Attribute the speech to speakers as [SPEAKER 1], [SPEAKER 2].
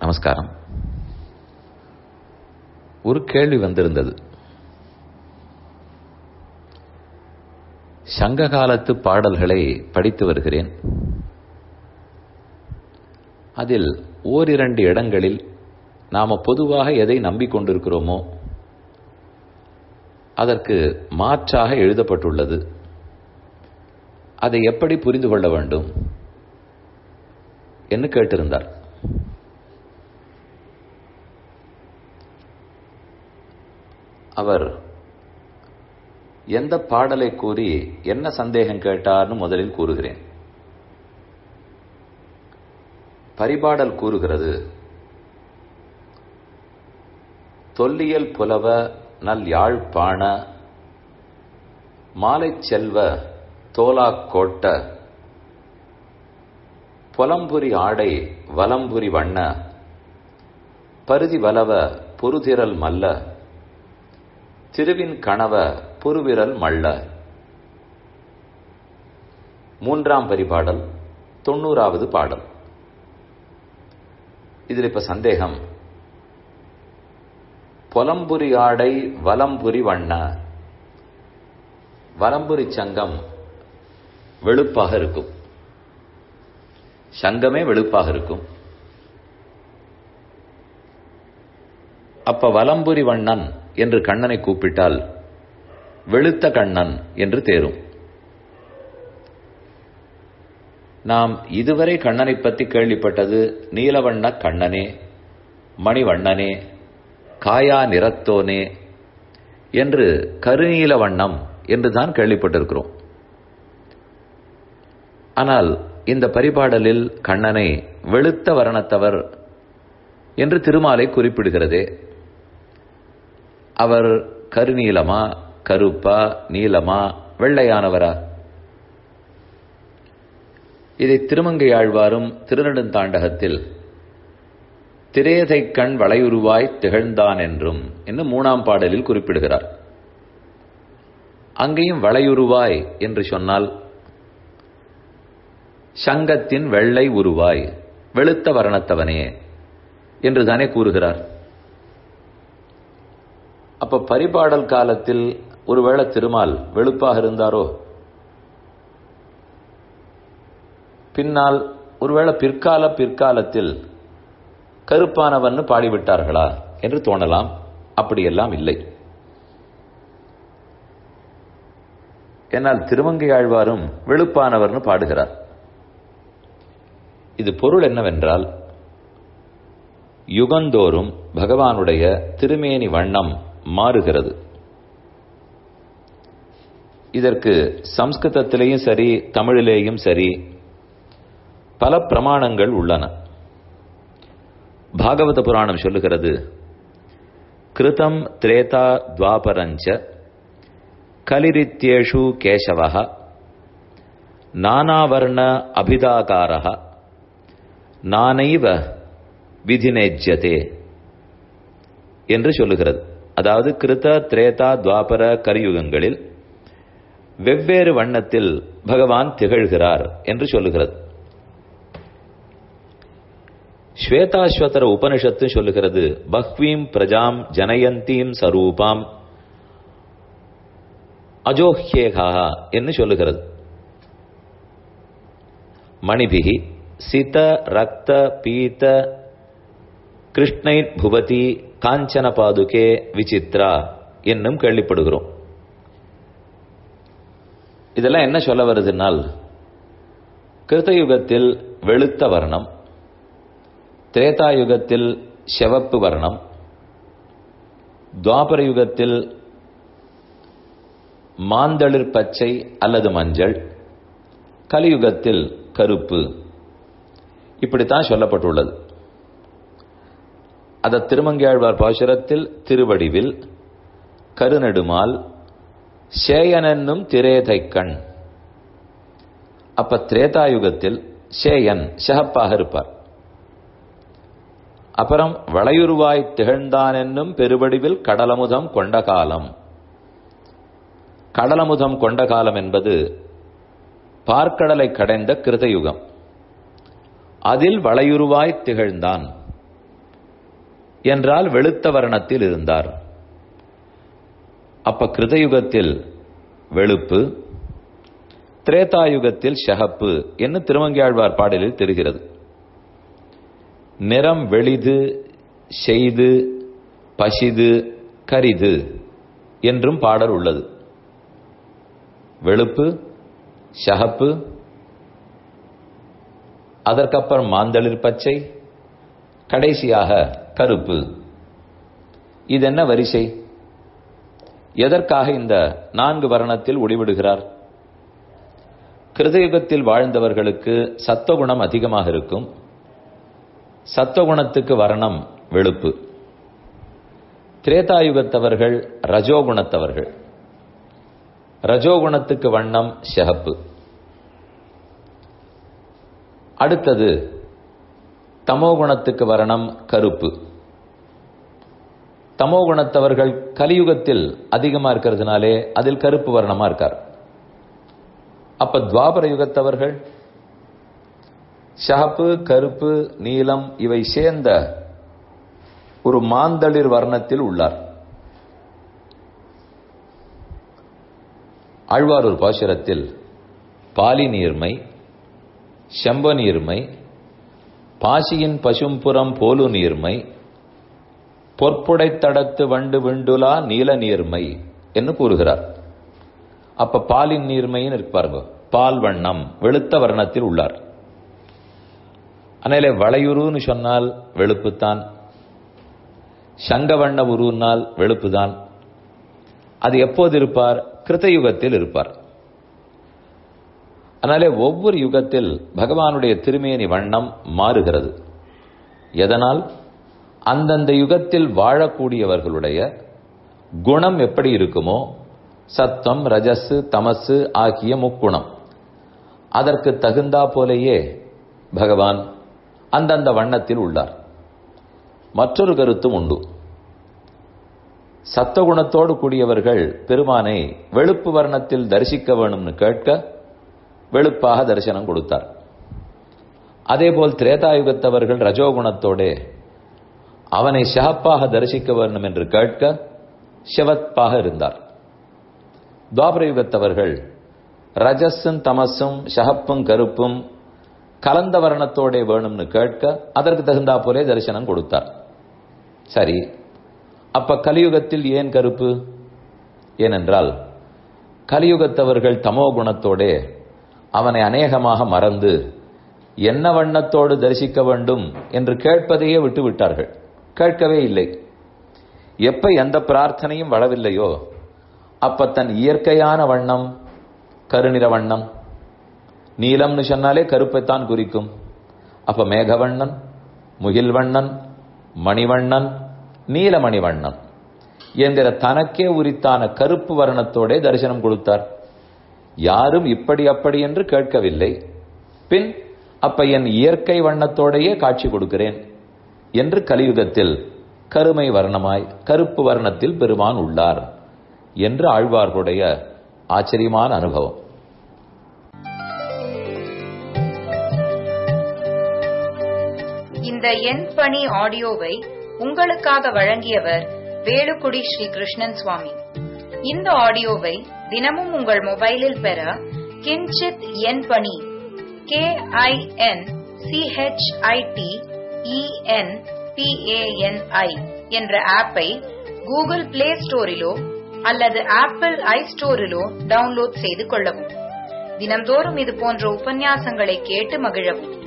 [SPEAKER 1] நமஸ்காரம் ஒரு கேள்வி வந்திருந்தது சங்க காலத்து பாடல்களை படித்து வருகிறேன் அதில் ஓரிரண்டு இடங்களில் நாம பொதுவாக எதை நம்பிக்கொண்டிருக்கிறோமோ அதற்கு மாற்றாக எழுதப்பட்டுள்ளது அதை எப்படி புரிந்து கொள்ள வேண்டும் என்று கேட்டிருந்தார் அவர் எந்த பாடலை கூறி என்ன சந்தேகம் கேட்டார்னு முதலில் கூறுகிறேன் பரிபாடல் கூறுகிறது தொல்லியல் புலவ நல் யாழ்ப்பாண மாலை செல்வ தோலாக் கோட்ட புலம்புரி ஆடை வலம்புரி வண்ண பருதி வலவ பொருதிரல் மல்ல திருவின் கணவ பொருவிரல் மள்ள மூன்றாம் பரிபாடல் தொண்ணூறாவது பாடல் இதில் இப்ப சந்தேகம் பொலம்புரி ஆடை வலம்புரி வண்ண வலம்புரி சங்கம் வெளுப்பாக இருக்கும் சங்கமே வெளுப்பாக இருக்கும் அப்ப வலம்புரி வண்ணன் என்று கண்ணனை கூப்பிட்டால் வெளுத்த கண்ணன் என்று தேரும் நாம் இதுவரை கண்ணனை பற்றி கேள்விப்பட்டது நீலவண்ண கண்ணனே மணிவண்ணனே காயா நிறத்தோனே என்று கருநீல வண்ணம் என்று தான் கேள்விப்பட்டிருக்கிறோம் ஆனால் இந்த பரிபாடலில் கண்ணனை வெளுத்த வர்ணத்தவர் என்று திருமாலை குறிப்பிடுகிறதே அவர் கருநீலமா கருப்பா நீலமா வெள்ளையானவரா இதை திருமங்கை ஆழ்வாரும் திருநெடுந்தாண்டகத்தில் திரேதை கண் வளையுருவாய் திகழ்ந்தான் என்றும் என்று மூணாம் பாடலில் குறிப்பிடுகிறார் அங்கேயும் வளையுருவாய் என்று சொன்னால் சங்கத்தின் வெள்ளை உருவாய் வெளுத்த வர்ணத்தவனே என்று தானே கூறுகிறார் அப்ப பரிபாடல் காலத்தில் ஒருவேளை திருமால் வெளுப்பாக இருந்தாரோ பின்னால் ஒருவேளை பிற்கால பிற்காலத்தில் கருப்பானவன் பாடிவிட்டார்களா என்று தோணலாம் அப்படியெல்லாம் இல்லை என்னால் திருமங்கை ஆழ்வாரும் வெளுப்பானவர்னு பாடுகிறார் இது பொருள் என்னவென்றால் யுகந்தோறும் பகவானுடைய திருமேனி வண்ணம் மாறுகிறது இதற்கு சம்ஸ்கிருதத்திலேயும் சரி தமிழிலேயும் சரி பல பிரமாணங்கள் உள்ளன பாகவத புராணம் சொல்லுகிறது கிருதம் திரேதா துவாபரஞ்ச கலிரித்யேஷு கேசவ நானாவர்ண அபிதாகாரா நானைவ விதிநேஜ்யதே என்று சொல்லுகிறது அதாவது கிருத திரேதா துவாபர கரியுகங்களில் வெவ்வேறு வண்ணத்தில் பகவான் திகழ்கிறார் என்று சொல்லுகிறது ஸ்வேதாஸ்வதர உபனிஷத்து சொல்லுகிறது பஹ்வீம் பிரஜாம் ஜனயந்தீம் சரூபாம் அஜோஹ்யேகா என்று சொல்லுகிறது மணிபிகி சித ரக்த பீத கிருஷ்ணை புவதி காஞ்சன பாதுகே விசித்ரா என்னும் கேள்விப்படுகிறோம் இதெல்லாம் என்ன சொல்ல வருதுனால் கிருத்தயுகத்தில் வெளுத்த வர்ணம் திரேதாயுகத்தில் செவப்பு வர்ணம் துவாபர யுகத்தில் மாந்தளிர் பச்சை அல்லது மஞ்சள் கலியுகத்தில் கருப்பு இப்படித்தான் சொல்லப்பட்டுள்ளது அத திருமங்கியாழ்வார் பாசுரத்தில் திருவடிவில் கருநெடுமால் சேயனென்னும் திரேதைக்கண் அப்ப திரேதாயுகத்தில் சேயன் சிகப்பாக இருப்பார் அப்புறம் வளையுருவாய் திகழ்ந்தான் என்னும் பெருவடிவில் கடலமுதம் கொண்ட காலம் கடலமுதம் கொண்ட காலம் என்பது பார்க்கடலை கடைந்த கிருதயுகம் அதில் வளையுருவாய் திகழ்ந்தான் என்றால் வெளுத்த வர்ணத்தில் இருந்தார் அப்ப கிருதயுகத்தில் வெளுப்பு திரேதாயுகத்தில் ஷகப்பு என்று திருமங்கியாழ்வார் பாடலில் தெரிகிறது நிறம் வெளிது செய்து பசிது கரிது என்றும் பாடல் உள்ளது வெளுப்பு ஷகப்பு அதற்கப்புறம் மாந்தளிர் பச்சை கடைசியாக கருப்பு இது என்ன வரிசை எதற்காக இந்த நான்கு வர்ணத்தில் ஒளிவிடுகிறார் கிருதயுகத்தில் வாழ்ந்தவர்களுக்கு சத்துவகுணம் அதிகமாக இருக்கும் சத்துவகுணத்துக்கு வர்ணம் வெளுப்பு திரேதாயுகத்தவர்கள் ரஜோகுணத்தவர்கள் ரஜோகுணத்துக்கு வண்ணம் ஷகப்பு அடுத்தது தமோகுணத்துக்கு வர்ணம் கருப்பு தமோகுணத்தவர்கள் கலியுகத்தில் அதிகமா இருக்கிறதுனாலே அதில் கருப்பு வர்ணமா இருக்கார் அப்ப துவாபர யுகத்தவர்கள் ஷகப்பு கருப்பு நீலம் இவை சேர்ந்த ஒரு மாந்தளிர் வர்ணத்தில் உள்ளார் ஆழ்வாரூர் பாசுரத்தில் பாலி நீர்மை செம்ப நீர்மை பாசியின் பசும்புறம் போலு நீர்மை பொற்புடை தடத்து வண்டு விண்டுலா நீல நீர்மை என்று கூறுகிறார் அப்ப பாலின் நீர்மைன்னு இருப்பாருங்க பால் வண்ணம் வெளுத்த வர்ணத்தில் உள்ளார் அதனால வளையுருன்னு சொன்னால் வெளுப்புத்தான் சங்கவண்ண உருனால் வெளுப்புதான் அது எப்போது இருப்பார் கிருத்தயுகத்தில் இருப்பார் அதனாலே ஒவ்வொரு யுகத்தில் பகவானுடைய திருமேனி வண்ணம் மாறுகிறது எதனால் அந்தந்த யுகத்தில் வாழக்கூடியவர்களுடைய குணம் எப்படி இருக்குமோ சத்தம் ரஜசு தமசு ஆகிய முக்குணம் அதற்கு தகுந்தா போலேயே பகவான் அந்தந்த வண்ணத்தில் உள்ளார் மற்றொரு கருத்தும் உண்டு சத்தகுணத்தோடு கூடியவர்கள் பெருமானை வெளுப்பு வர்ணத்தில் தரிசிக்க வேணும்னு கேட்க வெளுப்பாக தரிசனம் கொடுத்தார் அதேபோல் திரேதாயுகத்தவர்கள் ரஜோகுணத்தோடே அவனை ஷகப்பாக தரிசிக்க வேண்டும் என்று கேட்க சிவப்பாக இருந்தார் துவாபர யுகத்தவர்கள் ரஜஸும் தமசும் ஷகப்பும் கருப்பும் கலந்த வர்ணத்தோடே வேணும்னு கேட்க அதற்கு தகுந்தா போலே தரிசனம் கொடுத்தார் சரி அப்ப கலியுகத்தில் ஏன் கருப்பு ஏனென்றால் கலியுகத்தவர்கள் தமோ குணத்தோடே அவனை அநேகமாக மறந்து என்ன வண்ணத்தோடு தரிசிக்க வேண்டும் என்று கேட்பதையே விட்டு விட்டார்கள் கேட்கவே இல்லை எப்ப எந்த பிரார்த்தனையும் வளவில்லையோ அப்ப தன் இயற்கையான வண்ணம் கருநிற வண்ணம் நீலம்னு சொன்னாலே கருப்பைத்தான் குறிக்கும் அப்ப மேகவண்ணன் முகில்வண்ணன் மணிவண்ணன் நீலமணிவண்ணன் என்கிற தனக்கே உரித்தான கருப்பு வர்ணத்தோட தரிசனம் கொடுத்தார் யாரும் இப்படி அப்படி என்று கேட்கவில்லை பின் அப்ப என் இயற்கை வண்ணத்தோடையே காட்சி கொடுக்கிறேன் என்று கலியுகத்தில் கருமை வர்ணமாய் கருப்பு வர்ணத்தில் பெருமான் உள்ளார் என்று ஆழ்வார்களுடைய ஆச்சரியமான அனுபவம்
[SPEAKER 2] இந்த எண் பணி ஆடியோவை உங்களுக்காக வழங்கியவர் வேலுக்குடி ஸ்ரீ கிருஷ்ணன் சுவாமி இந்த ஆடியோவை தினமும் உங்கள் மொபைலில் பெற கிஞ்சித் எண் பணி கே ஐ என் சிஹெச்ஐடி இஎன் பிஏஎன்ஐ என்ற ஆப்பை கூகுள் பிளே ஸ்டோரிலோ அல்லது ஆப்பிள் ஐ ஸ்டோரிலோ டவுன்லோட் செய்து கொள்ளவும் தினம்தோறும் இது போன்ற உபன்யாசங்களை கேட்டு மகிழவும்